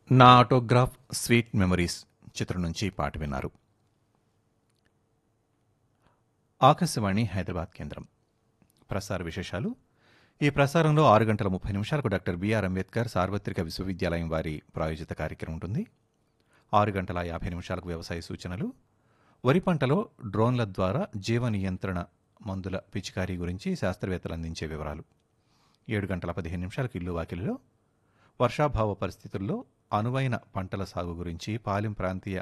నా autograph sweet memories చిత్రం నుంచి పాట విన్నారు ఆకాశవాణి హైదరాబాద్ కేంద్రం ప్రసార విశేషాలు ఈ ప్రసారంలో ఆరు గంటల ముప్పై నిమిషాలకు డాక్టర్ బిఆర్ అంబేద్కర్ సార్వత్రిక విశ్వవిద్యాలయం వారి ప్రాయోజిత కార్యక్రమం ఉంటుంది ఆరు గంటల యాభై నిమిషాలకు వ్యవసాయ సూచనలు వరి పంటలో డ్రోన్ల ద్వారా జీవ నియంత్రణ మందుల పిచికారీ గురించి శాస్త్రవేత్తలు అందించే వివరాలు ఏడు గంటల పదిహేను నిమిషాలకు ఇల్లు వాకిలిలో వర్షాభావ పరిస్థితుల్లో అనువైన పంటల సాగు గురించి పాలెం ప్రాంతీయ